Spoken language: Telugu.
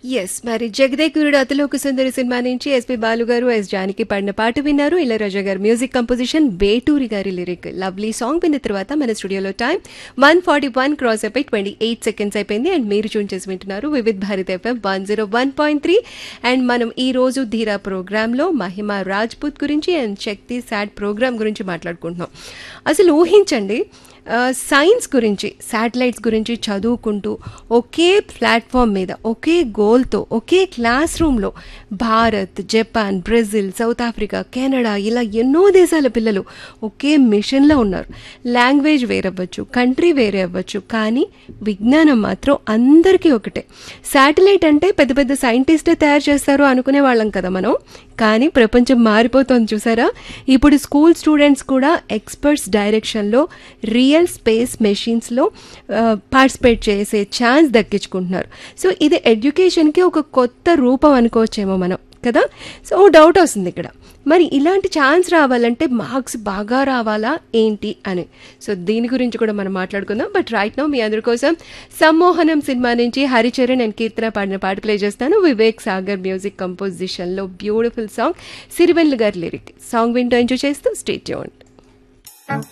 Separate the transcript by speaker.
Speaker 1: ఎస్ మరి జగదేకురుడు అతలోక సుందరి సినిమా నుంచి ఎస్పి బాలు గారు ఎస్ జానకి పాడిన పాట విన్నారు ఇళయరాజా గారు మ్యూజిక్ కంపోజిషన్ బేటూరి గారి లిరిక్ లవ్లీ సాంగ్ విన్న తర్వాత మన స్టూడియోలో time one forty one cross అయిపోయి ట్వంటీ ఎయిట్ సెకండ్స్ అయిపోయింది అండ్ మీరు చూన్ చేసి వింటున్నారు Vividh Bharat FM one zero one point three and మనం ఈ రోజు ధీరా ప్రోగ్రాంలో మహిమ రాజ్పూత్ గురించి అండ్ శక్తి సాడ్ ప్రోగ్రామ్ గురించి మాట్లాడుకుంటున్నాం అసలు ఊహించండి ఆ, సైన్స్ గురించి శాటిలైట్స్ గురించి చదువుకుంటూ ఒకే ప్లాట్ఫామ్ మీద ఒకే గోల్తో ఒకే క్లాస్ రూమ్లో Bharat Japan Brazil South Africa Canada ఇలా ఎన్నో దేశాల పిల్లలు ఒకే మిషన్లో ఉన్నారు లాంగ్వేజ్ వేరవ్వచ్చు కంట్రీ వేరే అవ్వచ్చు కానీ విజ్ఞానం మాత్రం అందరికీ ఒకటే శాటిలైట్ అంటే పెద్ద పెద్ద సైంటిస్టే తయారు చేస్తారు అనుకునే వాళ్ళం కదా మనం కానీ ప్రపంచం మారిపోతుంది చూసారా ఇప్పుడు స్కూల్ స్టూడెంట్స్ కూడా ఎక్స్పర్ట్స్ డైరెక్షన్లో రియల్ స్పేస్ మెషిన్స్లో పార్టిసిపేట్ చేసే ఛాన్స్ దక్కించుకుంటున్నారు సో ఇది ఎడ్యుకేషన్కి ఒక కొత్త రూపం అనుకోవచ్చేమో మనం కదా సో డౌట్ వస్తుంది ఇక్కడ మరి ఇలాంటి ఛాన్స్ రావాలంటే మార్క్స్ బాగా రావాలా ఏంటి అని సో దీని గురించి కూడా మనం మాట్లాడుకుందాం బట్ రైట్ నో మీ అందరి కోసం సమ్మోహనం సినిమా నుంచి హరిచరణ్ అండ్ కీర్తన పాడిన పాట ప్లే చేస్తాను వివేక్ సాగర్ మ్యూజిక్ కంపోజిషన్లో బ్యూటిఫుల్ సాంగ్ సిరివెల్ గారి లిరిక్ సాంగ్ వింటూ ఎంజాయ్ చేస్తూ స్టేట్ చూడండి